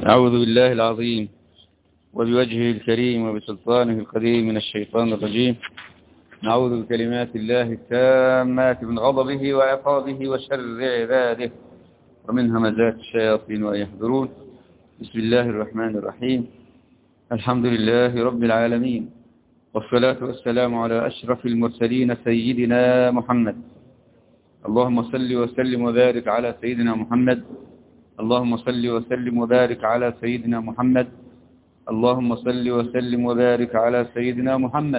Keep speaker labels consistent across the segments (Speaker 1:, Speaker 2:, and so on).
Speaker 1: أعوذ بالله العظيم وبوجهه الكريم وبسلطانه القديم من الشيطان الرجيم نعوذ بكلمات الله التامات من غضبه وعقابه وشر عباده ومن همزات الشياطين وأن يحضرون بسم الله الرحمن الرحيم الحمد لله رب العالمين والصلاة والسلام على أشرف المرسلين سيدنا محمد اللهم صل وسلم وبارك على سيدنا محمد اللهم صل وسلم وبارك على سيدنا محمد اللهم صل وسلم وبارك على سيدنا محمد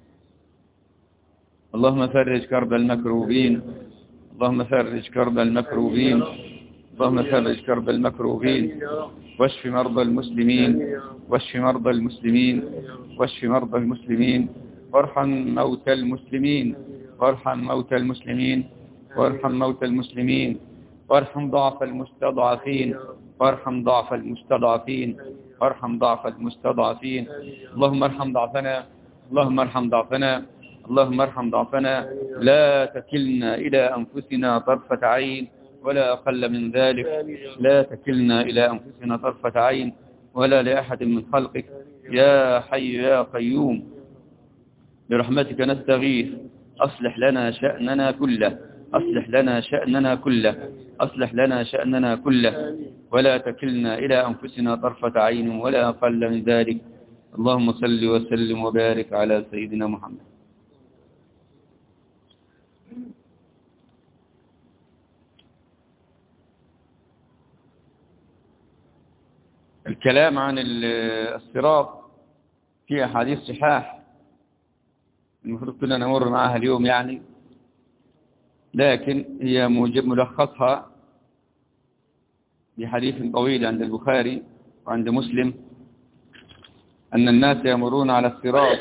Speaker 1: اللهم فرج كرب المكروبين اللهم فرج كرب المكروبين اللهم فرج كرب المكروبين واشف مرضى المسلمين واشف مرضى المسلمين واشف مرضى المسلمين وارحم موتى المسلمين وارحم موتى المسلمين وارحم موتى المسلمين وارحم ضعف المستضعفين وارحم ضعف المستضعفين وارحم ضعف المستضعفين اللهم ارحم ضعفنا اللهم ارحم ضعفنا اللهم ارحم ضعفنا لا تكلنا إلى أنفسنا طرفة عين ولا أقل من ذلك لا تكلنا إلى أنفسنا طرفة عين ولا لأحد من خلقك يا حي يا قيوم برحمتك نستغيث أصلح لنا شأننا كله أصلح لنا شأننا كله أصلح لنا شأننا كله ولا تكلنا إلى أنفسنا طرفة عين ولا أقل من ذلك اللهم صل وسلم وبارك على سيدنا محمد الكلام عن الصراط في أحاديث صحاح المفروض كنا نمر معها اليوم يعني لكن هي موجب ملخصها بحديث طويل عند البخاري وعند مسلم أن الناس يمرون على الصراط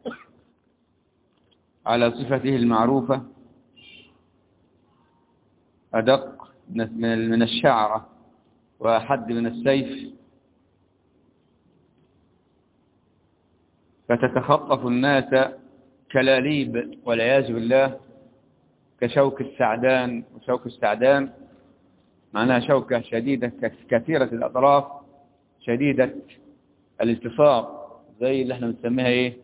Speaker 1: على صفته المعروفة أدق من الشعرة وأحد من السيف فتتخطف الناس كلاليب والعياذ بالله كشوك السعدان وشوك السعدان معناها شوكة شديدة كثيرة الأطراف شديدة الالتصاق زي اللي احنا بنسميها ايه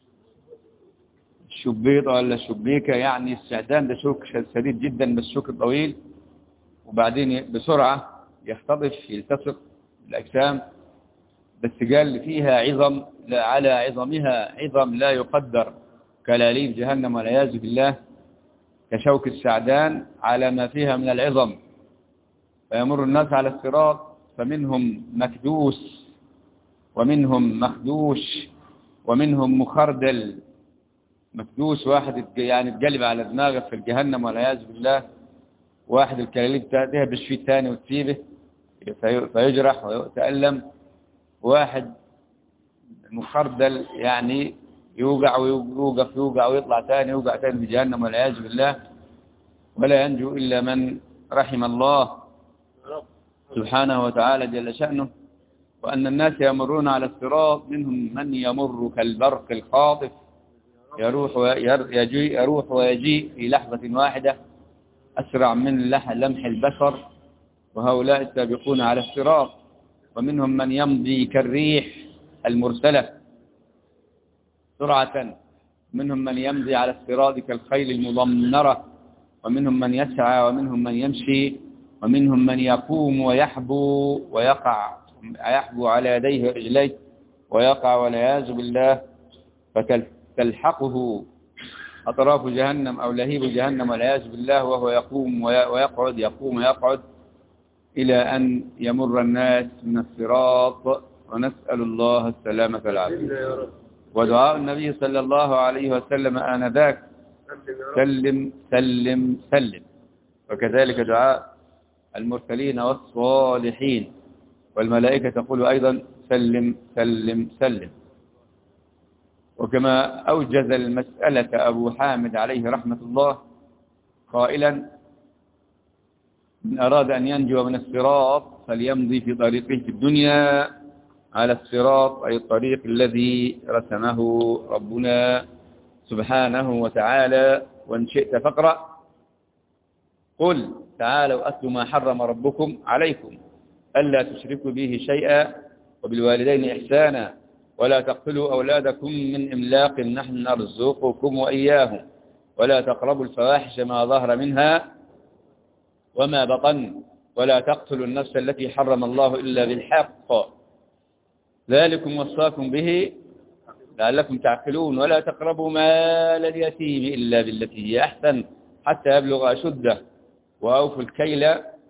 Speaker 1: الشبيطة ولا الشبيكة يعني السعدان ده شوك شديد جدا بس شوك طويل وبعدين بسرعة يختطف يلتصق الأجسام بس قال فيها عظم لا على عظمها عظم لا يقدر كلاليب جهنم والعياذ بالله كشوك السعدان على ما فيها من العظم فيمر الناس على الصراط فمنهم مكدوس ومنهم مخدوش ومنهم مخردل مكدوس واحد يعني اتقلب على دماغه في الجهنم والعياذ بالله واحد الكلاليب تهبش فيه الثاني وتسيبه فيجرح ويتألم واحد مخردل يعني يوقع ويوقف يوقع ويطلع ثاني يوقع ثاني في جهنم والعياذ بالله ولا ينجو إلا من رحم الله سبحانه وتعالى جل شأنه وأن الناس يمرون على الصراط منهم من يمر كالبرق الخاطف يروح ويجي يروح ويجيء في لحظة واحدة أسرع من لمح البشر وهؤلاء السابقون على الصراط ومنهم من يمضي كالريح المرسلة سرعة منهم من يمضي على الصراط كالخيل المضمرة ومنهم من يسعى ومنهم من يمشي ومنهم من يقوم ويحبو ويقع يحبو على يديه ورجليه ويقع والعياذ بالله فتلحقه أطراف جهنم أو لهيب جهنم والعياذ بالله وهو يقوم ويقعد يقوم ويقعد إلى أن يمر الناس من الصراط ونسأل الله السلامة والعافية ودعاء النبي صلى الله عليه وسلم آنذاك سلم سلم سلم وكذلك دعاء المرسلين والصالحين والملائكة تقول أيضا سلم سلم سلم وكما أوجز المسألة أبو حامد عليه رحمة الله قائلا من أراد أن ينجو من الصراط فليمضي في طريقه في الدنيا على الصراط أي الطريق الذي رسمه ربنا سبحانه وتعالى وإن شئت فاقرأ قل تعالوا أتل ما حرم ربكم عليكم ألا تشركوا به شيئا وبالوالدين إحسانا ولا تقتلوا أولادكم من إملاق نحن نرزقكم وإياهم ولا تقربوا الفواحش ما ظهر منها وما بطن ولا تقتلوا النفس التي حرم الله إلا بالحق ذلكم وصاكم به لعلكم تعقلون ولا تقربوا مال اليتيم إلا بالتي هي أحسن حتى يبلغ أشده وأوفوا الكيل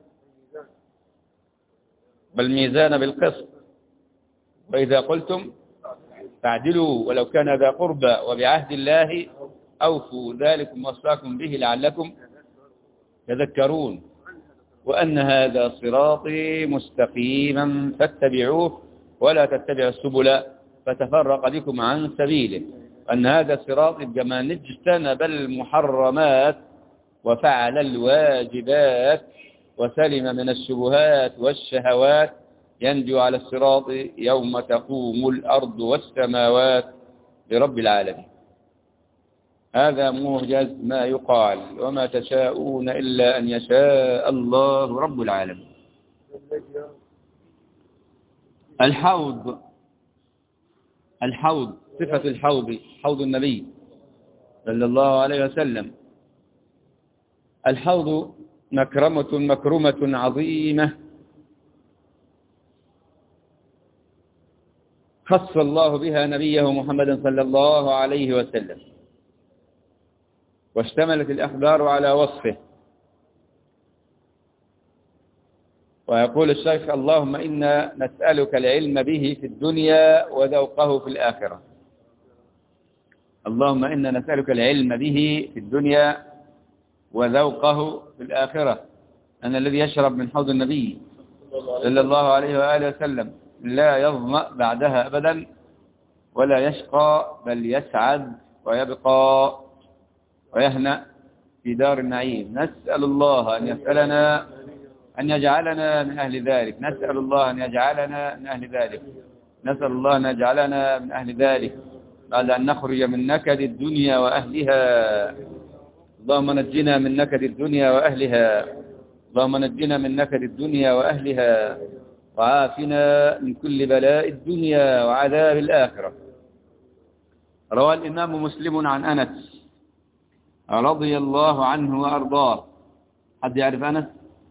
Speaker 1: والميزان بالقسط وإذا قلتم فاعدلوا ولو كان ذا قربى وبعهد الله أوفوا ذلكم وصاكم به لعلكم تذكرون وأن هذا صراطي مستقيما فاتبعوه ولا تتبعوا السبل فتفرق بكم عن سبيله أن هذا صراط كما اجتنب المحرمات وفعل الواجبات وسلم من الشبهات والشهوات ينجو على الصراط يوم تقوم الأرض والسماوات لرب العالمين هذا موجز ما يقال وما تشاءون إلا أن يشاء الله رب العالمين الحوض الحوض صفة الحوض حوض النبي صلى الله عليه وسلم الحوض مكرمة مكرمة عظيمة خص الله بها نبيه محمد صلى الله عليه وسلم واشتملت الأخبار على وصفه ويقول الشيخ اللهم إنا نسألك العلم به في الدنيا وذوقه في الآخرة اللهم إنا نسألك العلم به في الدنيا وذوقه في الآخرة أن الذي يشرب من حوض النبي صلى الله عليه وآله وسلم لا يظمأ بعدها أبدا ولا يشقى بل يسعد ويبقى ويهنأ في دار النعيم نسأل الله أن يسألنا أن يجعلنا من أهل ذلك نسأل الله أن يجعلنا من أهل ذلك نسأل الله أن يجعلنا من أهل ذلك بعد أن نخرج من نكد الدنيا وأهلها اللهم نجنا من نكد الدنيا وأهلها اللهم نجنا من نكد الدنيا وأهلها وعافنا من كل بلاء الدنيا وعذاب الآخرة روى الإمام مسلم عن أنس رضي الله عنه وأرضاه حد يعرف أنس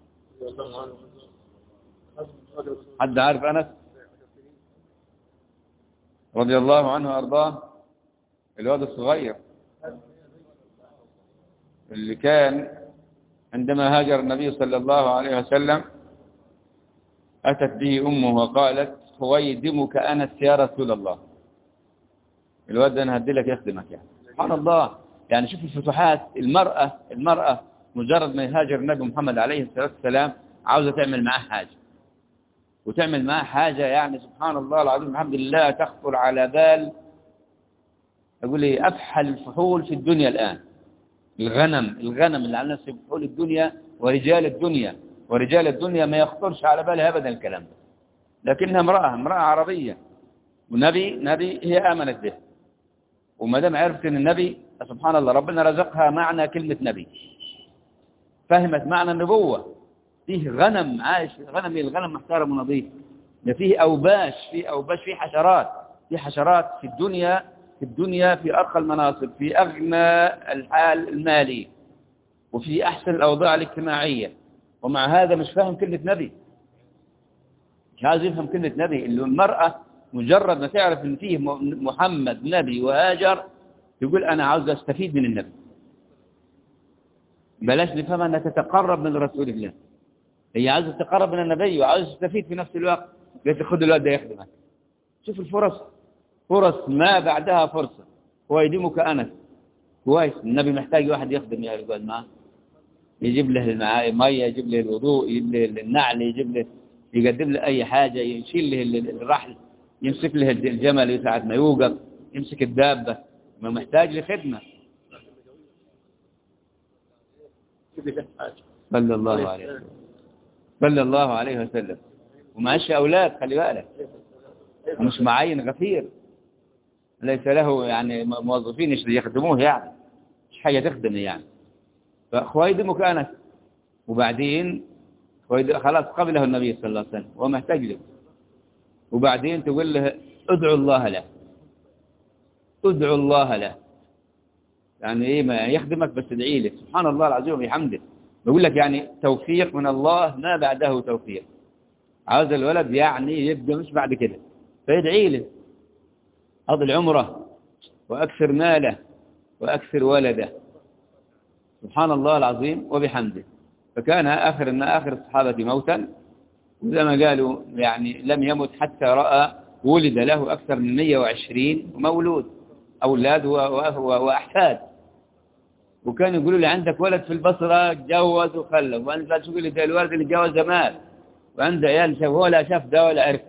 Speaker 1: حد عارف أنس رضي الله عنه وأرضاه الواد الصغير اللي كان عندما هاجر النبي صلى الله عليه وسلم أتت به أمه وقالت خويدمك أنس يا رسول الله الواد ده أنا هدي لك يخدمك يعني سبحان الله يعني شوف الفتوحات المرأة المرأة مجرد ما يهاجر النبي محمد عليه الصلاة والسلام عاوزة تعمل معاه حاجة وتعمل معاه حاجة يعني سبحان الله العظيم الحمد لله تخطر على بال أقول لي أفحل الفحول في الدنيا الآن الغنم الغنم اللي على نفسه فحول الدنيا ورجال الدنيا ورجال الدنيا ما يخطرش على بالها أبدا الكلام ده لكنها امرأة امرأة عربية ونبي نبي هي آمنت به وما دام عرفت ان النبي سبحان الله ربنا رزقها معنى كلمة نبي فهمت معنى النبوة فيه غنم عايش غنم الغنم محترم ونظيف ده فيه أوباش فيه أوباش فيه حشرات فيه حشرات في الدنيا في الدنيا في أرقى المناصب في أغنى الحال المالي وفي أحسن الأوضاع الاجتماعية ومع هذا مش فاهم كلمة نبي مش عايز يفهم كلمة نبي اللي المرأة مجرد ما تعرف ان فيه محمد نبي وهاجر يقول انا عاوز استفيد من النبي بلاش نفهم انها تتقرب من رسول الله هي عايزه تتقرب من النبي وعاوزه تستفيد في نفس الوقت قالت خد الوقت ده يخدمك شوف الفرص فرص ما بعدها فرصة هو يديمك أنس كويس النبي محتاج واحد يخدم يقعد معاه يجيب له المعاء مية يجيب له الوضوء يجيب له النعل يجيب له يقدم له أي حاجة يشيل له الرحل يمسك له الجمل ساعة ما يوقف يمسك الدابة ما محتاج لخدمة صلى الله عليه وسلم صلى الله عليه وسلم ومعاش أولاد خلي بالك ومش معين غفير ليس له يعني موظفين يخدموه يعني مش حاجة تخدم يعني فخويدمك أنس وبعدين خلاص قبله النبي صلى الله عليه وسلم ومحتاج له وبعدين تقول له ادعو الله له ادعو الله له يعني ايه ما يخدمك بس ادعي له سبحان الله العظيم وبحمده بقول لك يعني توفيق من الله ما بعده توفيق عاوز الولد يعني يبقى مش بعد كده فيدعي له أضل عمره وأكثر ماله وأكثر ولده سبحان الله العظيم وبحمده فكان آخر أن آخر الصحابة موتا وزي ما قالوا يعني لم يمت حتى رأى ولد له أكثر من 120 مولود أولاد وأحفاد وكان يقولوا لي عندك ولد في البصرة جوز وخلف وأنت لا تقول لي ده الولد اللي جوز زمان وعنده عيال شاف ولا شاف ده ولا عرف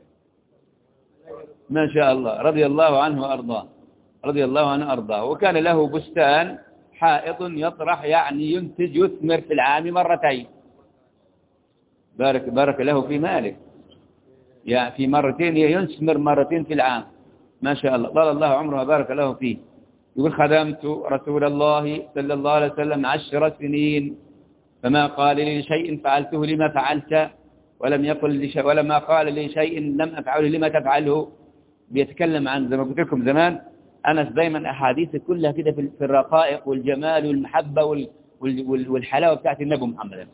Speaker 1: ما شاء الله رضي الله عنه وأرضاه رضي الله عنه وأرضاه وكان له بستان حائط يطرح يعني ينتج يثمر في العام مرتين بارك بارك له في ماله يعني في مرتين يثمر مرتين في العام ما شاء الله طال الله عمره وبارك له فيه يقول خدمت رسول الله صلى الله عليه وسلم عشر سنين فما قال لي شيء فعلته لما فعلت ولم يقل لي شيء ولما قال لي شيء لم أفعله لما تفعله بيتكلم عن زي ما قلت لكم زمان أنس دايما أحاديثه كلها كده في الرقائق والجمال والمحبة والحلاوة بتاعت النبي محمد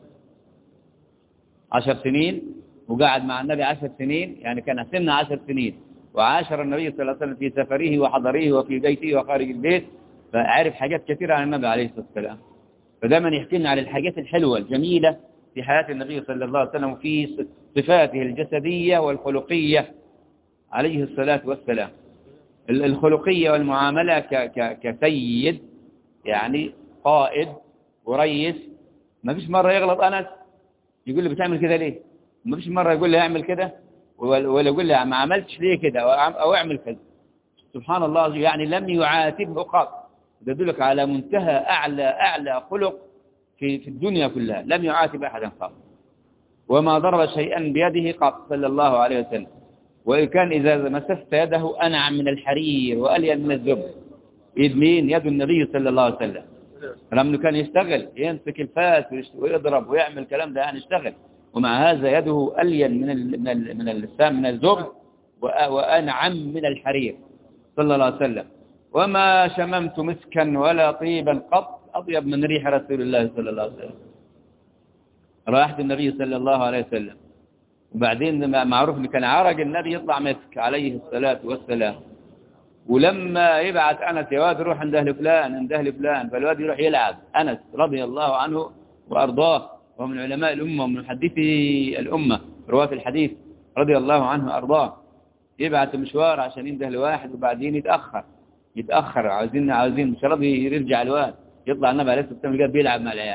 Speaker 1: عشر سنين وقعد مع النبي عشر سنين يعني كان سن عشر سنين وعاشر النبي صلى الله عليه وسلم في سفره وحضره وفي بيته وخارج البيت فعرف حاجات كثيرة عن النبي عليه الصلاة والسلام فدايما يحكي لنا على الحاجات الحلوة الجميلة في حياة النبي صلى الله عليه وسلم وفي صفاته الجسدية والخلقية عليه الصلاة والسلام الخلقية والمعاملة كسيد يعني قائد وريس ما فيش مرة يغلط أنس يقول له بتعمل كده ليه ما فيش مرة يقول له اعمل كده ولا يقول له ما عملتش ليه كده أو اعمل كذا سبحان الله يعني لم يعاتبه قط يدلك على منتهى أعلى أعلى خلق في في الدنيا كلها لم يعاتب أحدا قط وما ضرب شيئا بيده قط صلى الله عليه وسلم وإن كان إذا مسست يده أنعم من الحرير وألين من الزبر يد مين يد النبي صلى الله عليه وسلم لما كان يشتغل يمسك الفاس ويضرب ويعمل الكلام ده يعني يشتغل ومع هذا يده ألين من ال من ال من اللسان من الزبر وأنعم من الحرير صلى الله عليه وسلم وما شممت مسكا ولا طيبا قط أطيب من ريح رسول الله صلى الله عليه وسلم رائحة النبي صلى الله عليه وسلم وبعدين معروف ان كان عرق النبي يطلع مسك عليه الصلاة والسلام ولما يبعث أنس يا واد روح عند أهل فلان عند أهل فلان فالواد يروح يلعب أنس رضي الله عنه وأرضاه ومن علماء الأمة ومن محدثي الأمة رواة الحديث رضي الله عنه وأرضاه يبعث مشوار عشان ينده لواحد وبعدين يتأخر يتأخر عاوزين عاوزين مش راضي يرجع الواد يطلع النبي عليه الصلاة والسلام بيلعب مع العيال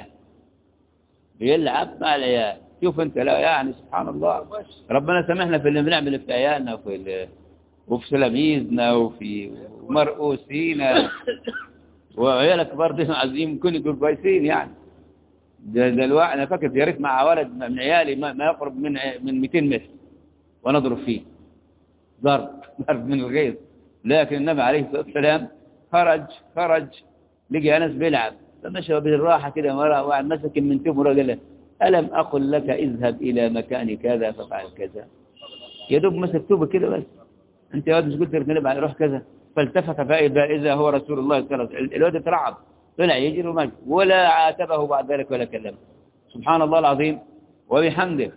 Speaker 1: بيلعب مع العيال شوف انت لا يعني سبحان الله ربنا سامحنا في اللي بنعمل في عيالنا وفي وفي تلاميذنا وفي مرؤوسينا وعيالك برضه عايزين يكون يكونوا كويسين يعني ده ده الواحد انا فاكر يا ريت مع ولد من عيالي ما, ما يقرب من من 200 متر ونضرب فيه ضرب ضرب من الغيظ لكن النبي عليه الصلاه والسلام خرج خرج لقي انس بيلعب فمشى بالراحه كده مره واحد مسك من تمره قال له ألم أقل لك اذهب إلى مكان كذا ففعل كذا يا دوب مسك توبة كده بس أنت يا واد مش قلت لك روح كذا فالتفت فإذا إذا هو رسول الله صلى الله عليه وسلم الواد اترعب طلع يجري ومشي ولا عاتبه بعد ذلك ولا كلمه سبحان الله العظيم وبحمده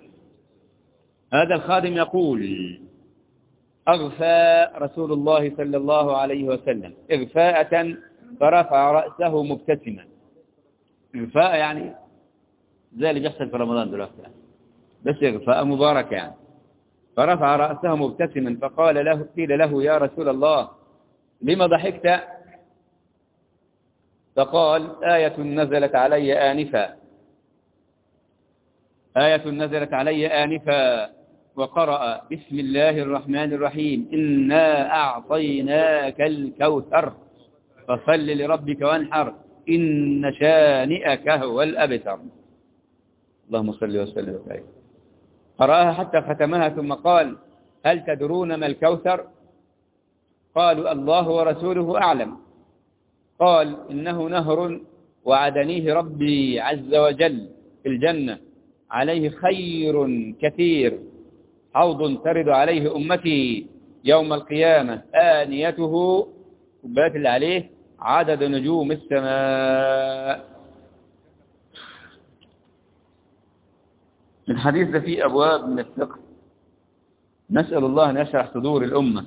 Speaker 1: هذا الخادم يقول أغفى رسول الله صلى الله عليه وسلم إغفاءة فرفع رأسه مبتسما إغفاء يعني زي اللي بيحصل في رمضان دلوقتي يعني. بس إغفاء مبارك يعني فرفع رأسه مبتسما فقال له قيل له يا رسول الله لما ضحكت فقال آية نزلت علي آنفا آية نزلت علي آنفا وقرأ بسم الله الرحمن الرحيم إنا أعطيناك الكوثر فصل لربك وانحر إن شانئك هو الأبتر اللهم صل وسلم وبارك قرأها حتى ختمها ثم قال هل تدرون ما الكوثر قالوا الله ورسوله أعلم قال إنه نهر وعدنيه ربي عز وجل في الجنة عليه خير كثير حوض ترد عليه أمتي يوم القيامة آنيته كبات اللي عليه عدد نجوم السماء الحديث ده فيه أبواب من الفقه نسأل الله أن يشرح صدور الأمة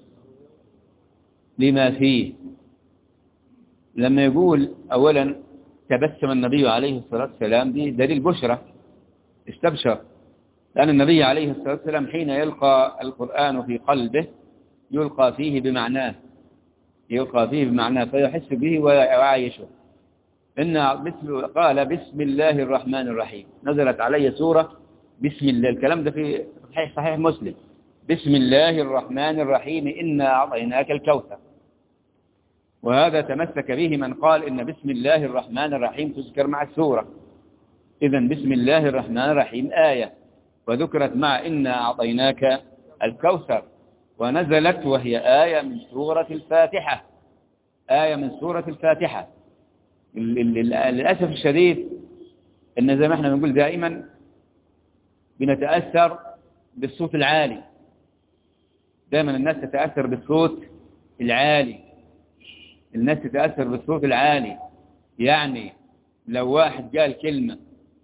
Speaker 1: لما فيه لما يقول أولا تبسم النبي عليه الصلاة والسلام دي دليل بشرة استبشر لأن النبي عليه الصلاة والسلام حين يلقى القرآن في قلبه يلقى فيه بمعناه يلقى فيه بمعناه فيحس به ويعايشه إن بسم قال بسم الله الرحمن الرحيم نزلت علي سورة بسم الله الكلام ده في صحيح صحيح مسلم بسم الله الرحمن الرحيم إنا أعطيناك الكوثر وهذا تمسك به من قال إن بسم الله الرحمن الرحيم تذكر مع السورة إذا بسم الله الرحمن الرحيم آية وذكرت مع إنا أعطيناك الكوثر ونزلت وهي آية من سورة الفاتحة آية من سورة الفاتحة للأسف الشديد إن زي ما احنا بنقول دائما بنتأثر بالصوت العالي دائما الناس تتأثر بالصوت العالي الناس تتأثر بالصوت العالي يعني لو واحد قال كلمة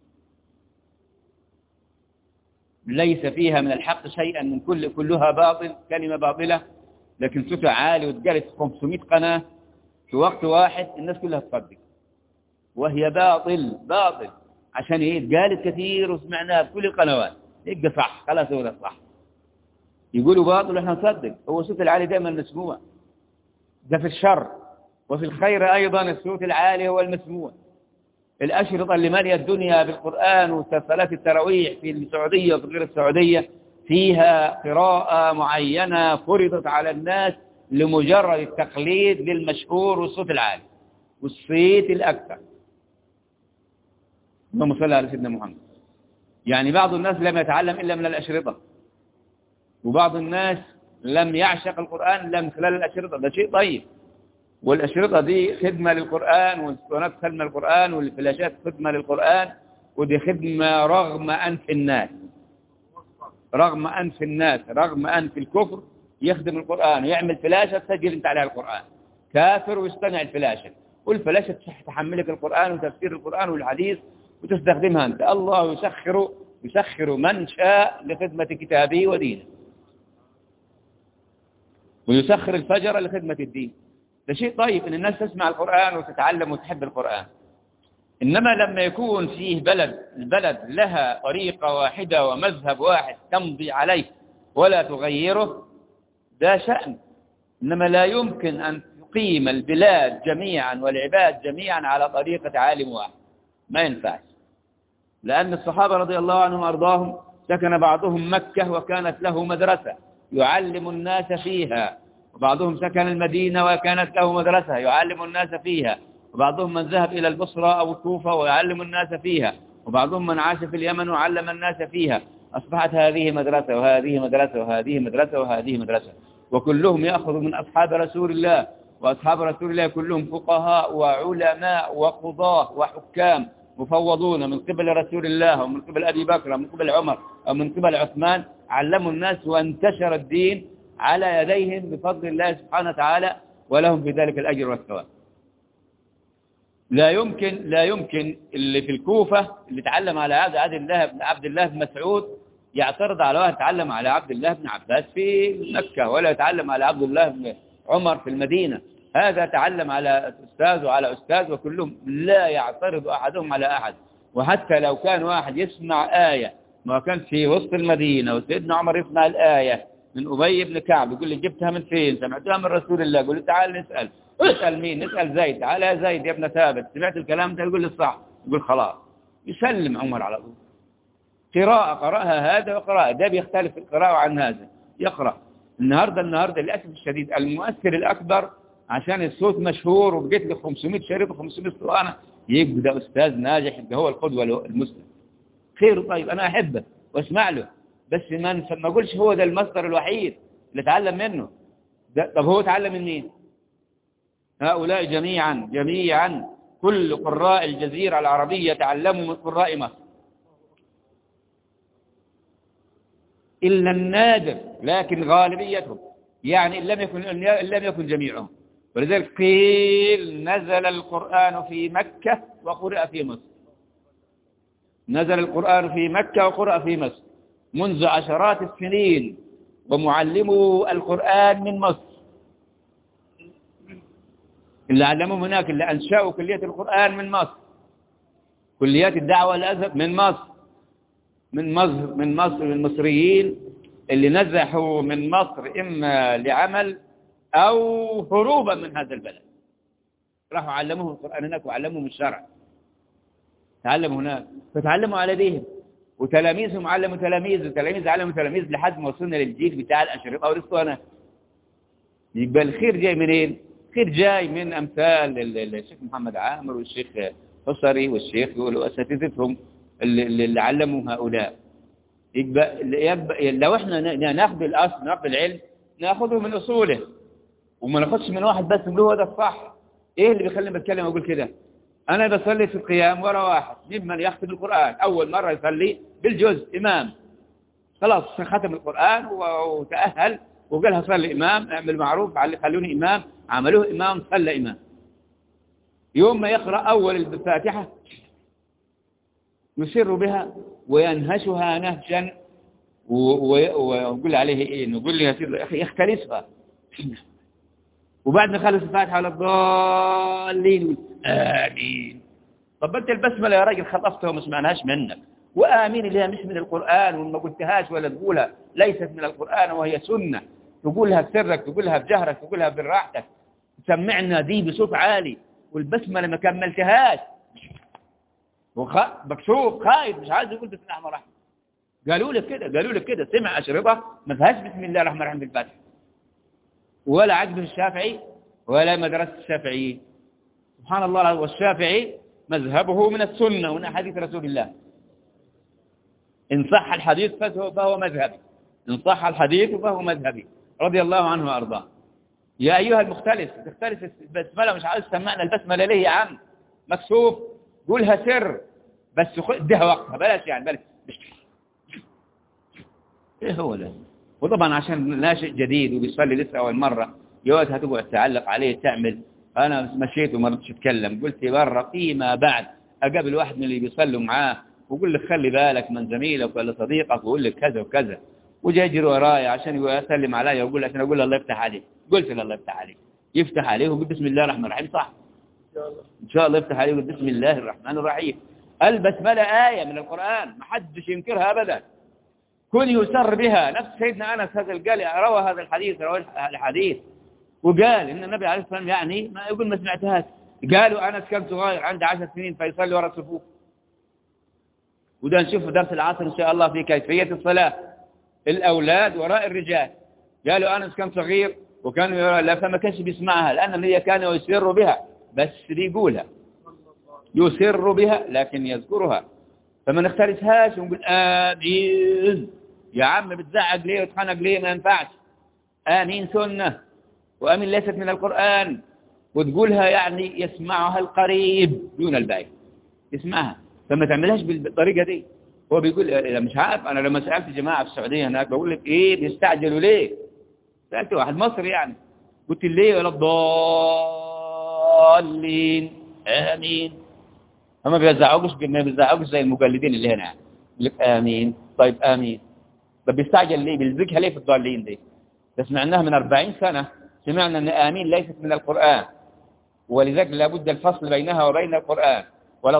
Speaker 1: ليس فيها من الحق شيئا من كل كلها باطل كلمة باطلة لكن صوتها عالي واتقالت 500 قناة في وقت واحد الناس كلها تصدق وهي باطل باطل عشان ايه اتقالت كثير وسمعناها في كل القنوات يبقى صح خلاص هو ده صح يقولوا باطل واحنا نصدق هو الصوت العالي دائما مسموع ده في الشر وفي الخير ايضا الصوت العالي هو المسموع الأشرطة اللي مالية الدنيا بالقرآن وصلاة التراويح في السعودية وفي غير السعودية فيها قراءة معينة فرضت على الناس لمجرد التقليد للمشهور والصوت العالي والصيت الأكثر اللهم صل على سيدنا محمد يعني بعض الناس لم يتعلم إلا من الأشرطة وبعض الناس لم يعشق القرآن إلا من خلال الأشرطة ده شيء طيب والأشرطة دي خدمة للقرآن والاسطوانات خدمة للقرآن والفلاشات خدمة للقرآن ودي خدمة رغم أنف الناس رغم أنف الناس رغم أنف الكفر يخدم القرآن ويعمل فلاشة تسجل انت عليها القرآن كافر ويصطنع الفلاشة والفلاشة تحملك القرآن وتفسير القرآن والحديث وتستخدمها أنت الله يسخر يسخر من شاء لخدمة كتابه ودينه ويسخر الفجر لخدمة الدين ده شيء طيب ان الناس تسمع القرآن وتتعلم وتحب القرآن إنما لما يكون فيه بلد البلد لها طريقة واحدة ومذهب واحد تمضي عليه ولا تغيره ده شأن إنما لا يمكن أن تقيم البلاد جميعا والعباد جميعا على طريقة عالم واحد ما ينفعش لأن الصحابة رضي الله عنهم وأرضاهم سكن بعضهم مكة وكانت له مدرسة يعلم الناس فيها وبعضهم سكن المدينة وكانت له مدرسة يعلم الناس فيها وبعضهم من ذهب إلى البصرة أو الكوفة ويعلم الناس فيها وبعضهم من عاش في اليمن وعلم الناس فيها أصبحت هذه مدرسة وهذه مدرسة وهذه مدرسة وهذه مدرسة وكلهم يأخذ من أصحاب رسول الله وأصحاب رسول الله كلهم فقهاء وعلماء وقضاة وحكام مفوضون من قبل رسول الله ومن قبل أبي بكر ومن قبل عمر أو من قبل عثمان علموا الناس وانتشر الدين على يديهم بفضل الله سبحانه وتعالى ولهم في ذلك الأجر والثواب لا يمكن لا يمكن اللي في الكوفة اللي تعلم على عبد عبد الله بن عبد الله بن مسعود يعترض على واحد تعلم على عبد الله بن عباس في مكة ولا يتعلم على عبد الله بن عمر في المدينة هذا تعلم على أستاذ وعلى أستاذ وكلهم لا يعترض أحدهم على أحد وحتى لو كان واحد يسمع آية ما كان في وسط المدينة وسيدنا عمر يسمع الآية من أبي بن كعب يقول لي جبتها من فين سمعتها من رسول الله يقول لي تعال نسأل اسأل مين نسأل زيد تعال يا زيد يا ابن ثابت سمعت الكلام ده يقول لي صح يقول خلاص يسلم عمر على طول قراءة قرأها هذا وقراءة ده بيختلف القراءة عن هذا يقرأ النهاردة النهاردة للأسف الشديد المؤثر الأكبر عشان الصوت مشهور وبقيت له 500 شريط و500 اسطوانة يبقى أستاذ ناجح يبقى هو القدوة المسلم خير طيب أنا أحبه واسمع له بس ما ما اقولش هو ده المصدر الوحيد اللي اتعلم منه ده طب هو اتعلم من مين هؤلاء جميعا جميعا كل قراء الجزيرة العربية تعلموا من قراء مصر إلا النادر لكن غالبيتهم يعني إن لم يكن إن لم يكن جميعهم ولذلك قيل نزل القرآن في مكة وقرأ في مصر نزل القرآن في مكة وقرأ في مصر منذ عشرات السنين ومعلمو القرآن من مصر اللي علموهم هناك اللي أنشأوا كلية القرآن من مصر كليات الدعوة الأزهر من مصر من مصر من مصر من المصريين اللي نزحوا من مصر إما لعمل أو هروبا من هذا البلد راحوا علموهم القرآن هناك وعلموهم الشرع تعلموا هناك فتعلموا على ديهم وتلاميذهم علموا تلاميذ وتلاميذ علموا تلاميذ لحد ما وصلنا للجيل بتاع الأشرطة والإسطوانة يبقى الخير جاي منين؟ الخير جاي من أمثال ال- ال- الشيخ محمد عامر والشيخ حصري والشيخ وأساتذتهم اللي, اللي علموا هؤلاء يبقى, يبقى لو احنا ن- ناخذ الأصل ناخذ العلم ناخذه من أصوله وما ناخذش من واحد بس نقول هو ده الصح ايه اللي بيخليني بتكلم واقول كده انا بصلي في القيام ورا واحد ممن يختم القرآن اول مرة يصلي بالجزء امام خلاص ختم القرآن و- وتأهل وقالها صلي امام اعمل معروف على- خلوني امام عملوه امام صلى امام يوم ما يقرأ اول الفاتحة يسر بها وينهشها نهشا و- و- ويقول عليه ايه نقول له يا سيدي يا اخي اختلسها وبعد ما خلص الفاتحة على الضالين يقول آمين طب انت البسملة يا راجل خطفتها وما سمعناهاش منك وآمين اللي هي مش من القرآن وما قلتهاش ولا تقولها ليست من القرآن وهي سنة تقولها بسرك تقولها بجهرك تقولها براحتك سمعنا دي بصوت عالي والبسملة ما كملتهاش وخ... مكشوف خايف مش عايز يقول بسم الله الرحمن الرحيم قالوا لك كده قالوا لك كده سمع أشربة ما فيهاش بسم الله الرحمن الرحيم في الفاتحة ولا عجبه الشافعي ولا مدرسة الشافعي سبحان الله والشافعي مذهبه من السنة ومن أحاديث رسول الله إن صح الحديث فهو, فهو مذهبي إن صح الحديث فهو مذهبي رضي الله عنه وأرضاه يا أيها المختلف تختلف البسملة مش عايز سمعنا البسملة ليه يا عم مكسوف قولها سر بس خ- اديها وقتها بلاش يعني بلاش ايه هو ده وطبعا عشان ناشئ جديد وبيصلي لسه اول مره يوقت هتقعد تعلق عليه تعمل انا مشيت وما رضيتش اتكلم قلت برا فيما بعد اقابل واحد من اللي بيصلوا معاه وقول لك خلي بالك من زميلك ولا صديقك ويقول لك كذا وكذا وجاي يجري ورايا عشان يقول يسلم عليا ويقول عشان اقول له الله يفتح عليك قلت له الله يفتح عليك يفتح عليه ويقول بسم الله الرحمن الرحيم صح ان شاء الله يفتح عليه ويقول بسم الله الرحمن الرحيم البسمله ايه من القران ما حدش ينكرها ابدا كل يسر بها نفس سيدنا أنس هذا قال روى هذا الحديث روى الحديث وقال إن النبي عليه الصلاة والسلام يعني ما يقول ما سمعتهاش قالوا أنس كان صغير عنده عشر سنين فيصلي وراء الصفوف وده نشوف في درس العصر إن شاء الله في كيفية الصلاة الأولاد وراء الرجال قالوا أنس كان صغير وكان يرى لا فما كانش بيسمعها لأن النبي كان يسر بها بس بيقولها يسر بها لكن يذكرها فما نختلفهاش ونقول آمين يا عم بتزعق ليه وتخنق ليه ما ينفعش آمين سنة وآمين ليست من القرآن وتقولها يعني يسمعها القريب دون البعيد يسمعها فما تعملهاش بالطريقة دي هو بيقول لا مش عارف أنا لما سألت جماعة في السعودية هناك بقول لك إيه بيستعجلوا ليه سألت واحد مصري يعني قلت ليه ولا الضالين آمين هم بيزعقوش ما بيزعقوش زي المقلدين اللي هنا يعني يقول لك آمين طيب آمين طب بيستعجل ليه بيلزقها ليه في الضالين دي ده سمعناها من 40 سنة سمعنا أن آمين ليست من القرآن ولذلك لابد الفصل بينها وبين القرآن ولا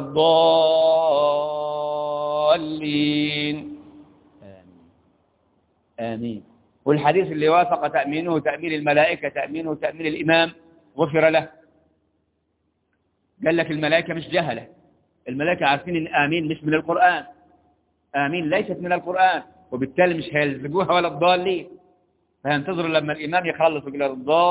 Speaker 1: الضالين آمين آمين والحديث اللي وافق تأمينه تأمين الملائكة تأمينه تأمين الإمام غفر له قال لك الملائكة مش جهلة الملائكة عارفين ان آمين مش من القرآن آمين ليست من القرآن وبالتالي مش هيلزقوها ولا الضالين فينتظروا لما الإمام يخلص ويقول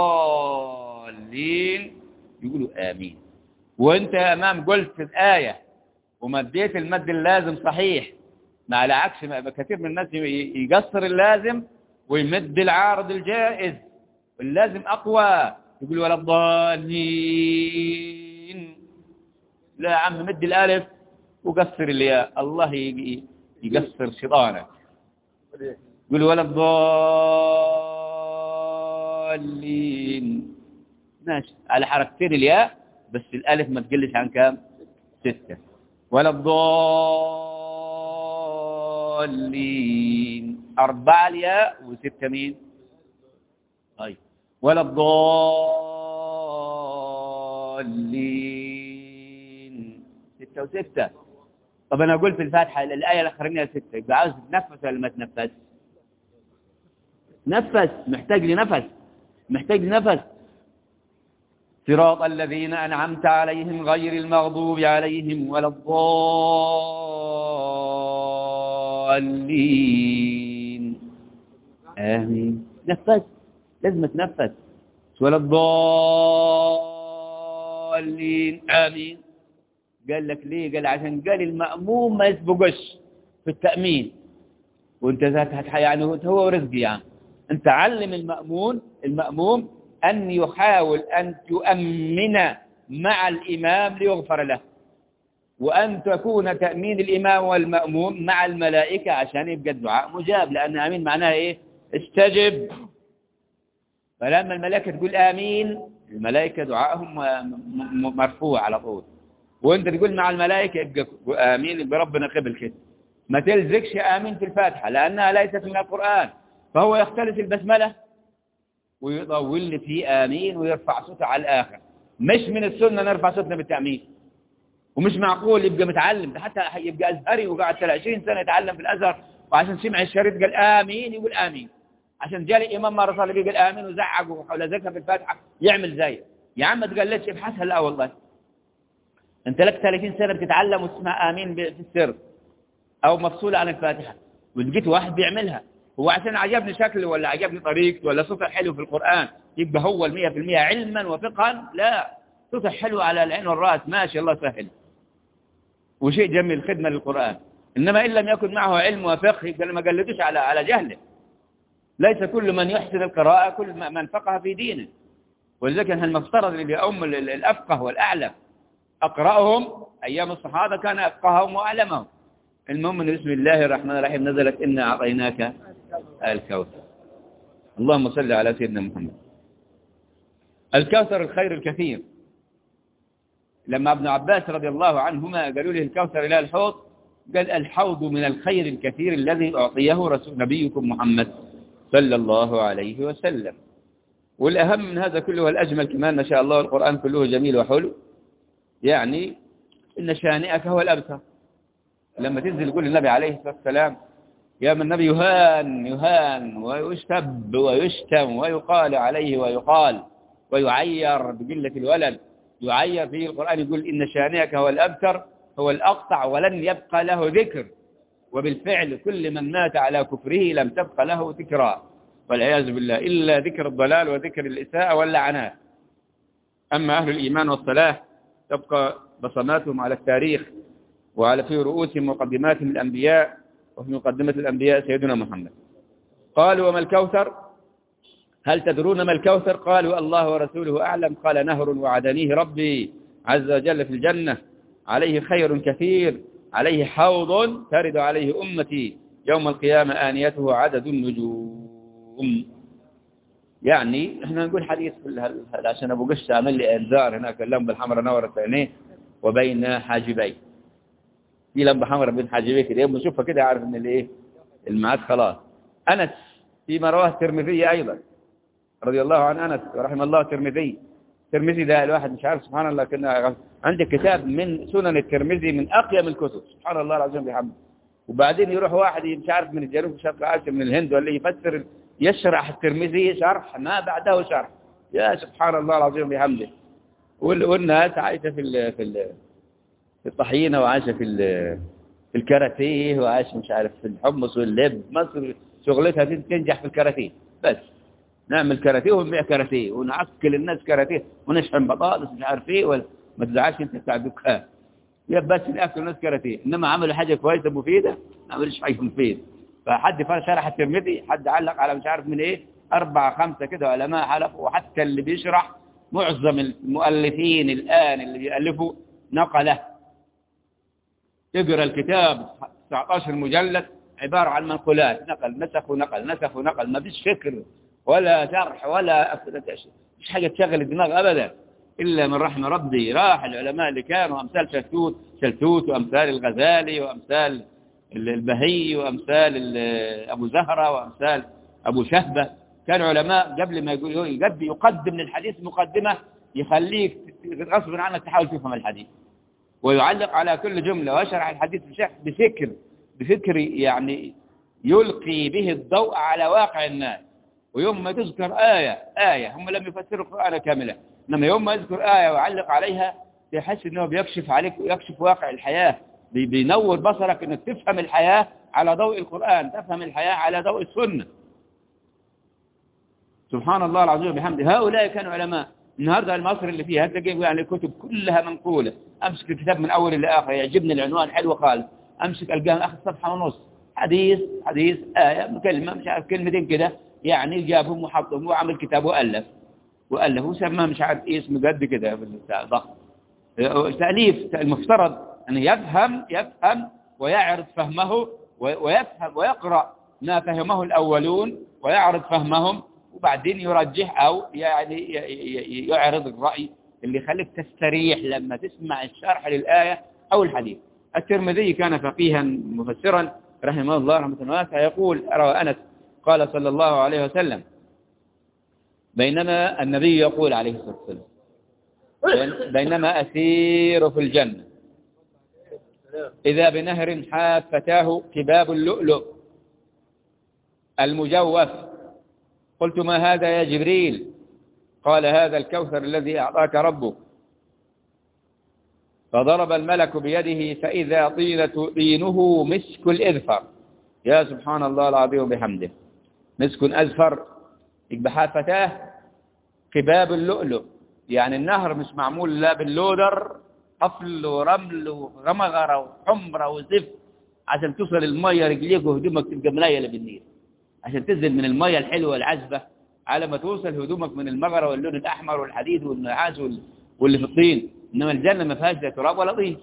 Speaker 1: الضالين يقولوا آمين وانت يا امام قلت الآية ومديت المد اللازم صحيح ما على عكس ما كثير من الناس يقصر اللازم ويمد العارض الجائز اللازم أقوى يقول ولا الضالين لا يا عم مد الالف وقصر الياء الله يقصر شيطانك قول ولا الضالين ماشي على حركتين الياء بس الالف ما تقلش عن كام ستة ولا الضالين أربعة الياء وستة مين طيب ولا الضالين ستة وستة طب أنا أقول في الفاتحة الآية الأخرانية ستة يبقى عاوز تتنفس ولا ما تنفس نفس محتاج لنفس محتاج لنفس صراط الذين أنعمت عليهم غير المغضوب عليهم ولا الضالين آمين نفس لازم تنفس ولا الضالين آمين قال لك ليه قال عشان قال المأموم ما يسبقش في التأمين وانت ذات يعني هو رزق يعني انت علم المأمون المأموم أن يحاول أن تؤمن مع الإمام ليغفر له وأن تكون تأمين الإمام والمأموم مع الملائكة عشان يبقى الدعاء مجاب لأن آمين معناها إيه استجب فلما الملائكة تقول آمين الملائكة دعائهم مرفوع على طول وانت تقول مع الملائكة يبقى آمين بربنا قبل كده ما تلزقش آمين في الفاتحة لأنها ليست من القرآن فهو يختلف البسملة ويطول في آمين ويرفع صوته على الآخر مش من السنة نرفع صوتنا بالتأمين ومش معقول يبقى متعلم ده حتى يبقى أزهري وقعد 20 سنة يتعلم في الأزهر وعشان سمع الشريط قال آمين يقول آمين عشان جاء الإمام مرة صلى الله عليه آمين وزعق ولزقها في الفاتحة يعمل زي يا عم تقلتش ابحثها لا والله انت لك 30 سنة بتتعلم وتسمع آمين في السر أو مفصولة عن الفاتحة ولقيت واحد بيعملها هو عشان عجبني شكله ولا عجبني طريقته ولا صوته حلو في القرآن يبقى هو المية في المية علما وفقها لا صوته حلو على العين والرأس ماشي الله سهل وشيء جميل خدمة للقرآن إنما إن لم يكن معه علم وفقه يبقى ما قلدوش على على جهله ليس كل من يحسن القراءة كل من فقه في دينه ولذلك كان المفترض اللي يؤم الأفقه والأعلم أقرأهم أيام الصحابة كان أفقههم وأعلمهم المهم من بسم الله الرحمن الرحيم نزلت إنا أعطيناك الكوثر اللهم صل على سيدنا محمد الكوثر الخير الكثير لما ابن عباس رضي الله عنهما قالوا له الكوثر إلى الحوض قال الحوض من الخير الكثير الذي أعطيه رسول نبيكم محمد صلى الله عليه وسلم والأهم من هذا كله والأجمل كمان ما شاء الله القرآن كله جميل وحلو يعني إن شانئك هو الأبتر لما تنزل يقول النبي عليه الصلاة والسلام يا من النبي يهان يهان ويشتب ويشتم ويقال عليه ويقال ويعير بقلة الولد يعير في القرآن يقول إن شانئك هو الأبتر هو الأقطع ولن يبقى له ذكر وبالفعل كل من مات على كفره لم تبقى له ذكرى والعياذ بالله إلا ذكر الضلال وذكر الإساءة واللعنات أما أهل الإيمان والصلاح تبقى بصماتهم على التاريخ وعلى في رؤوسهم مقدماتهم الأنبياء وفي مقدمة الأنبياء سيدنا محمد قالوا وما الكوثر هل تدرون ما الكوثر قالوا الله ورسوله أعلم قال نهر وعدنيه ربي عز وجل في الجنة عليه خير كثير عليه حوض ترد عليه أمتي يوم القيامة آنيته عدد النجوم يعني احنا نقول حديث عشان ابو قش عمل لي انذار هناك اللمبه الحمراء نورت عينيه وبين حاجبيه في لمبه حمراء بين حاجبيه كده يوم نشوفها كده عارف ان الايه الميعاد خلاص انس فيما رواه الترمذي ايضا رضي الله عن انس ورحم الله الترمذي الترمذي ده الواحد مش عارف سبحان الله كنا عندك كتاب من سنن الترمذي من اقيم الكتب سبحان الله العظيم بحمده وبعدين يروح واحد مش عارف من الجنوب شرق اسيا من الهند ولا يفسر يشرح الترمذي شرح ما بعده شرح يا سبحان الله العظيم بحمده والناس عايشه في في في الطحينه وعايشه في في الكاراتيه وعايشه مش عارف في الحمص واللب مصر شغلتها تنجح في الكاراتيه بس نعمل كاراتيه ونبيع كاراتيه ونعكل الناس كاراتيه ونشحن بطاطس مش عارف ايه ولا ما تزعلش انت بتاع الدكان يا بس ناكل الناس كاراتيه انما عملوا حاجه كويسه مفيده ما عملوش حاجه مفيده فحد شرح الترمذي حد علق على مش عارف من ايه أربعة خمسة كده علماء حلقوا وحتى اللي بيشرح معظم المؤلفين الآن اللي بيألفوا نقله تقرأ الكتاب 19 مجلد عبارة عن منقولات نقل نسخ ونقل نسخ ونقل ما فيش فكر ولا شرح ولا مش حاجة تشغل الدماغ أبدا إلا من رحم ربي راح العلماء اللي كانوا أمثال شلتوت شلتوت وأمثال الغزالي وأمثال البهي وأمثال أبو زهرة وأمثال أبو شهبة كانوا علماء قبل ما يقول يقدم للحديث مقدمة يخليك غصب عنك تحاول تفهم الحديث ويعلق على كل جملة ويشرح الحديث بفكر بفكر يعني يلقي به الضوء على واقع الناس ويوم ما تذكر آية آية هم لم يفسروا القرآن كاملة إنما يوم ما يذكر آية ويعلق عليها تحس إنه بيكشف عليك ويكشف واقع الحياة بينور بصرك إنك تفهم الحياة على ضوء القرآن تفهم الحياة على ضوء السنة سبحان الله العظيم بحمده هؤلاء كانوا علماء النهاردة المصر اللي فيها تلاقي يعني الكتب كلها منقولة أمسك الكتاب من أول إلى آخر يعجبني العنوان حلو خالص أمسك ألقاه أخذ صفحة ونص حديث حديث آية كلمة مش عارف كلمتين كده يعني جابهم وحطهم وعمل كتاب وألف وألف وسماه مش عارف إيه اسمه قد كده ضخم تأليف المفترض أن يفهم يفهم ويعرض فهمه ويفهم ويقرأ ما فهمه الأولون ويعرض فهمهم وبعدين يرجح أو يعني يعرض الرأي اللي يخليك تستريح لما تسمع الشرح للآية أو الحديث الترمذي كان فقيها مفسرا رحمه الله رحمة واسعة يقول روى أنس قال صلى الله عليه وسلم بينما النبي يقول عليه الصلاة والسلام بينما أسير في الجنة إذا بنهر حاف فتاه كباب اللؤلؤ المجوف قلت ما هذا يا جبريل قال هذا الكوثر الذي أعطاك ربك فضرب الملك بيده فإذا طينة طينه مسك الإذفر يا سبحان الله العظيم بحمده مسك أزفر يقبح فتاه قباب اللؤلؤ يعني النهر مش معمول لا باللودر قفل ورمل وغمغرة وحمرة وزفت عشان توصل المية رجليك وهدومك تبقى ملايلة بالنيل عشان تنزل من المية الحلوة العذبة على ما توصل هدومك من المغرة واللون الأحمر والحديد والنعاس واللي في الطين إنما الجنة ما فيهاش لا تراب ولا طين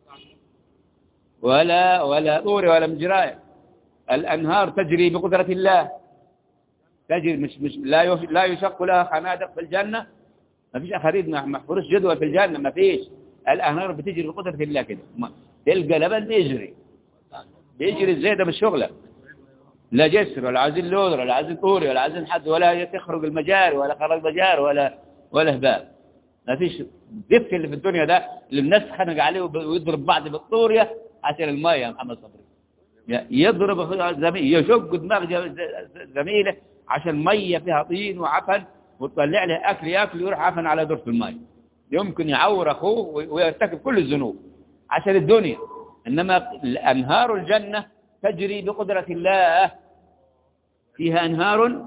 Speaker 1: ولا ولا طور ولا مجراية الأنهار تجري بقدرة الله تجري مش مش لا لا يشق لها خنادق في الجنة ما فيش أخريد محفورش جدول في الجنة ما فيش الأنهار بتجري بقدرة الله كده تلقى لبن بيجري بيجري ازاي ده بالشغلة لا جسر ولا عايزين لودر ولا عايزين طوري ولا عايزين حد ولا تخرج المجاري ولا خرج مجاري ولا ولا هباب ما فيش الزفت اللي في الدنيا ده اللي الناس خنق عليه ويضرب بعض بالطورية عشان المية يا محمد صبري يضرب زميل يشق دماغ زميله عشان مية فيها طين وعفن وتطلع له أكل يأكل ويروح عفن على دورة المية يمكن يعور أخوه ويرتكب كل الذنوب عشان الدنيا إنما أنهار الجنة تجري بقدرة الله فيها أنهار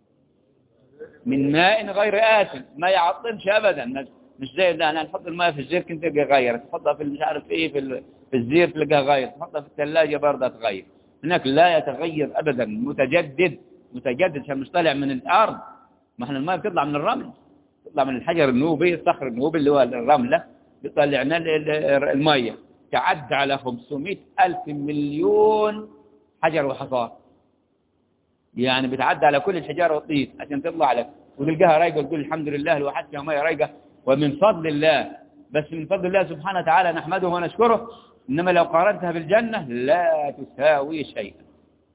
Speaker 1: من ماء غير آسن ما يعطنش أبدا مش زي ده أنا نحط الماء في الزير كنت تلقى غير تحطها في مش عارف إيه في في الزير تلقى غير تحطها في الثلاجة برضه تغير هناك لا يتغير أبدا متجدد متجدد عشان مش طالع من الأرض ما احنا الماء بتطلع من الرمل تطلع من الحجر النوبي الصخر النوبي اللي هو الرملة بيطلع لنا المية تعد على 500 ألف مليون حجر وحصار يعني بتعدى على كل الحجارة والطين عشان تطلع لك وتلقاها رايقة وتقول الحمد لله الواحد فيها مية رايقة ومن فضل الله بس من فضل الله سبحانه وتعالى نحمده ونشكره إنما لو قارنتها بالجنة لا تساوي شيئا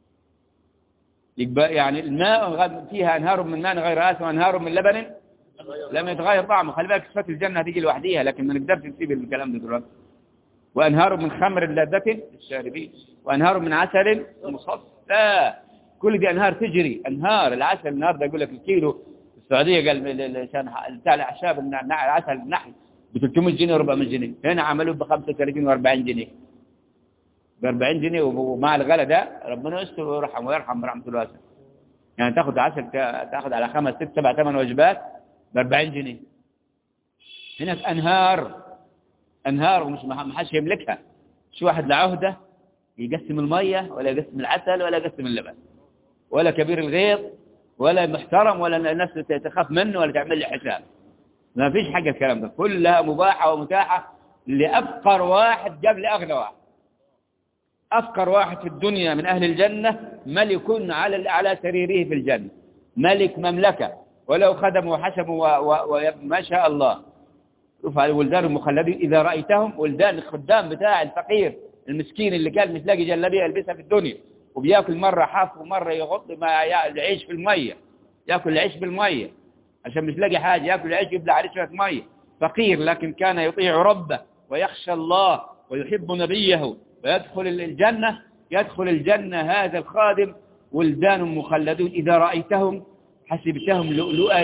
Speaker 1: يبقى يعني الماء فيها أنهار من ماء غير آسف وأنهار من لبن لم يتغير طعمه خلي بالك صفات الجنة هتيجي لوحديها لكن ما نقدرش نسيب الكلام ده دلوقتي وأنهار من خمر لذة الشاربين وأنهار من عسل مصفى كل دي أنهار تجري أنهار العسل النهارده يقول لك الكيلو في السعودية قال بتاع الأعشاب العسل النحل ب 300 جنيه و 400 جنيه هنا عملوه ب 35 و 40 جنيه ب 40 جنيه ومع الغلا ده ربنا يستر ويرحم ويرحم برحمة الواسع يعني تاخد عسل تاخد على خمس ست سبع ثمان وجبات ب 40 جنيه هناك أنهار أنهار ومش ما حدش يملكها مش واحد لعهده يقسم المية ولا يقسم العسل ولا يقسم اللبن ولا كبير الغيظ ولا محترم ولا الناس تخاف منه ولا تعمل له حساب ما فيش حاجة الكلام ده كلها مباحة ومتاحة لأفقر واحد جاب لأغنى واحد أفقر واحد في الدنيا من أهل الجنة ملك على على سريره في الجنة ملك مملكة ولو خدموا وحسبوا وما شاء الله شوف الولدان المخلدين إذا رأيتهم ولدان الخدام بتاع الفقير المسكين اللي كان مش لاقي جلابيه يلبسها في الدنيا وبياكل مرة حاف ومرة يغط ما يعيش في المية ياكل العيش بالمية عشان مش لاقي حاجة ياكل العيش يبلع عليه شوية مية فقير لكن كان يطيع ربه ويخشى الله ويحب نبيه ويدخل الجنة يدخل الجنة هذا الخادم ولدان مخلدون إذا رأيتهم حسبتهم لؤلؤا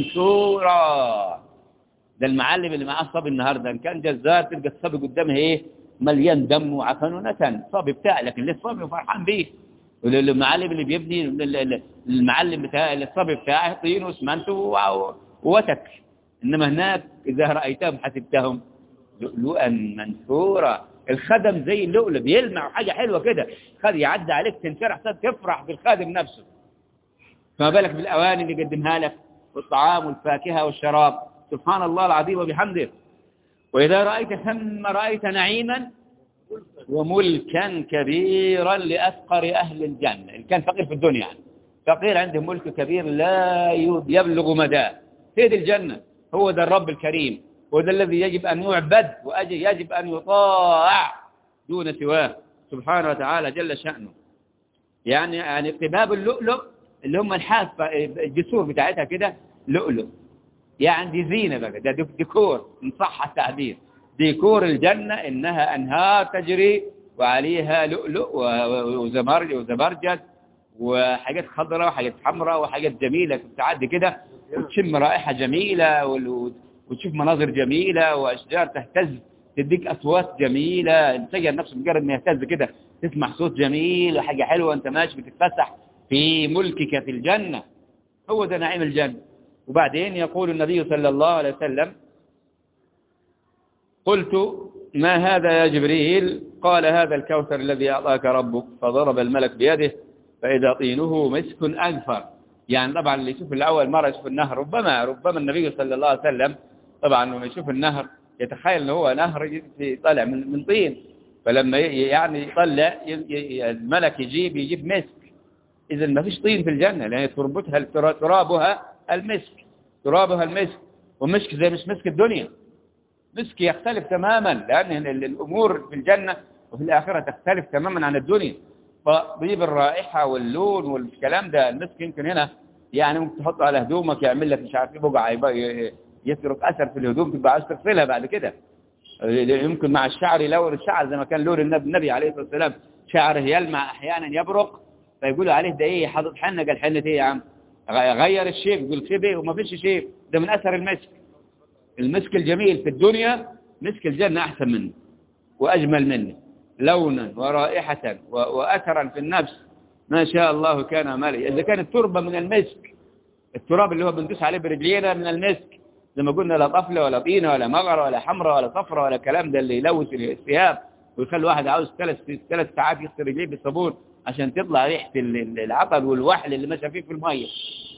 Speaker 1: منثورا ده المعلم اللي معاه الصبي النهارده ان كان جزار تلقى الصبي قدامه ايه مليان دم وعفن ونتن الصبي بتاعه لكن ليه الصبي وفرحان بيه المعلم اللي بيبني المعلم بتاع الصبي بتاعه طين واسمنت ووتك انما هناك اذا رايتهم حسبتهم لؤلؤا منثورا الخدم زي اللؤلؤ بيلمع حاجه حلوه كده خد يعدي عليك تنشرح تفرح بالخادم نفسه فما بالك بالاواني اللي يقدمها لك والطعام والفاكهه والشراب سبحان الله العظيم وبحمده وإذا رأيت ثم رأيت نعيما وملكا كبيرا لأفقر أهل الجنة اللي كان فقير في الدنيا يعني فقير عنده ملك كبير لا يبلغ مداه هي دي الجنة هو ده الرب الكريم هو ده الذي يجب أن يعبد ويجب أن يطاع دون سواه سبحانه وتعالى جل شأنه يعني يعني قباب اللؤلؤ اللي هم الحافة الجسور بتاعتها كده لؤلؤ يعني دي زينة بقى ده ديكور إن صح التعبير ديكور الجنة إنها أنهار تجري وعليها لؤلؤ وزمرج وزبرجد وحاجات خضراء وحاجات حمراء وحاجات جميلة تعدي كده وتشم رائحة جميلة وتشوف مناظر جميلة وأشجار تهتز تديك أصوات جميلة الشجر نفسه مجرد ما يهتز كده تسمع صوت جميل وحاجة حلوة أنت ماشي بتتفسح في ملكك في الجنة هو ده نعيم الجنة وبعدين يقول النبي صلى الله عليه وسلم قلت ما هذا يا جبريل قال هذا الكوثر الذي أعطاك ربك فضرب الملك بيده فإذا طينه مسك أذفر يعني طبعا اللي يشوف الأول مرة يشوف النهر ربما ربما النبي صلى الله عليه وسلم طبعا لما يشوف النهر يتخيل أنه هو نهر طالع من من طين فلما يعني يطلع الملك يجيب يجيب مسك إذا ما فيش طين في الجنة لأن تربتها ترابها المسك ترابها المسك ومسك زي مش مسك الدنيا مسك يختلف تماما لأن الأمور في الجنة وفي الآخرة تختلف تماما عن الدنيا فطيب الرائحة واللون والكلام ده المسك يمكن هنا يعني ممكن تحطه على هدومك يعمل لك مش عارف ايه بقع يترك أثر في الهدوم تبقى عايز تغسلها بعد كده يمكن مع الشعر يلون الشعر زي ما كان لون النبي, النبي عليه الصلاة والسلام شعره يلمع أحيانا يبرق فيقولوا عليه ده ايه حاطط حنة قال حنة ايه يا عم غير الشيب يقول شيب وما فيش شيب ده من أثر المسك المسك الجميل في الدنيا مسك الجنة أحسن منه وأجمل منه لونا ورائحة وأثرا في النفس ما شاء الله كان مالي إذا كانت تربة من المسك التراب اللي هو بندوس عليه برجلينا من المسك زي ما قلنا لا طفلة ولا طينة ولا مغرة ولا حمرة ولا صفرة ولا كلام ده اللي يلوث الثياب ويخلي واحد عاوز ثلاث ثلاث ساعات يغسل رجليه بالصابون عشان تطلع ريحة العطل والوحل اللي ماشى فيه في المية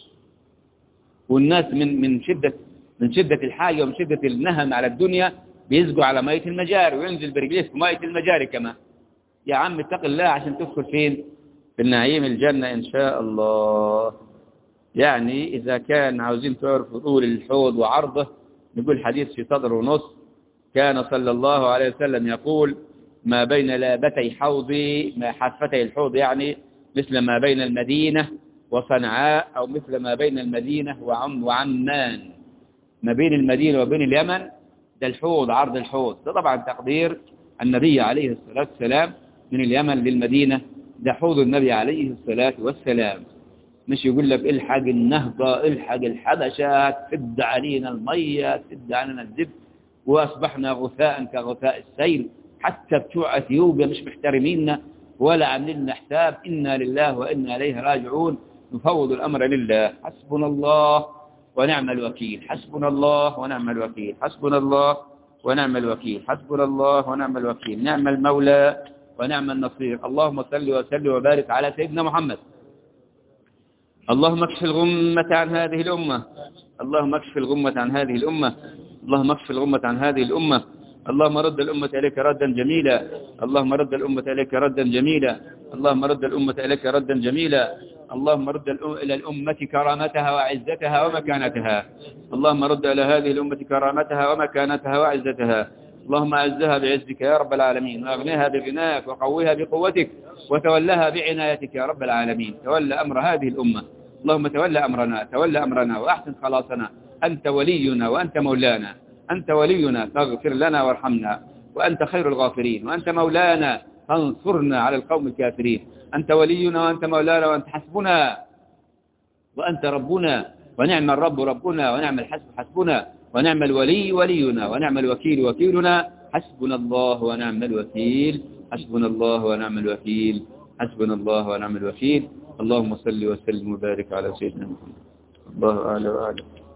Speaker 1: والناس من من شدة من شدة الحاجة ومن شدة النهم على الدنيا بيسقوا على مية المجاري وينزل برجليه في مية المجاري كمان يا عم اتق الله عشان تدخل فين في النعيم الجنة إن شاء الله يعني إذا كان عاوزين تعرفوا طول الحوض وعرضه نقول حديث في صدر ونص كان صلى الله عليه وسلم يقول ما بين لابتي حوضي ما حافتي الحوض يعني مثل ما بين المدينة وصنعاء أو مثل ما بين المدينة وعم وعمان ما بين المدينة وبين اليمن ده الحوض عرض الحوض ده طبعا تقدير النبي عليه الصلاة والسلام من اليمن للمدينة ده حوض النبي عليه الصلاة والسلام مش يقول لك الحق النهضة الحق الحبشة سد علينا المية سد علينا الزب وأصبحنا غثاء كغثاء السيل حتى بتوع أثيوبيا مش محترميننا ولا عاملين لنا حساب إنا لله وإنا إليه راجعون نفوض الأمر لله حسبنا الله ونعم الوكيل حسبنا الله ونعم الوكيل حسبنا الله ونعم الوكيل حسبنا الله ونعم الوكيل نعم المولى ونعم النصير اللهم صل وسلم وبارك على سيدنا محمد اللهم اكشف الغمة عن هذه الأمة اللهم اكشف الغمة عن هذه الأمة اللهم اكشف الغمة عن هذه الأمة اللهم رد الأمة إليك ردا جميلا اللهم رد الأمة إليك ردا جميلا اللهم رد الأمة إليك ردا جميلا اللهم رد إلى الأمة كرامتها وعزتها ومكانتها اللهم رد إلى هذه الأمة كرامتها ومكانتها وعزتها اللهم أعزها بعزك يا رب العالمين وأغنيها بغناك وقويها بقوتك وتولها بعنايتك يا رب العالمين تولى أمر هذه الأمة اللهم تولى أمرنا تولى أمرنا وأحسن خلاصنا أنت ولينا وأنت مولانا أنت ولينا فاغفر لنا وارحمنا وأنت خير الغافرين وأنت مولانا فانصرنا على القوم الكافرين أنت ولينا وأنت مولانا وأنت حسبنا وأنت ربنا ونعم الرب ربنا ونعم الحسب حسبنا ونعم الولي ولينا ونعم الوكيل وكيلنا حسبنا الله ونعم الوكيل حسبنا الله ونعم الوكيل حسبنا الله ونعم الوكيل اللهم صل وسلم وبارك على سيدنا محمد الله أعلى وأعلم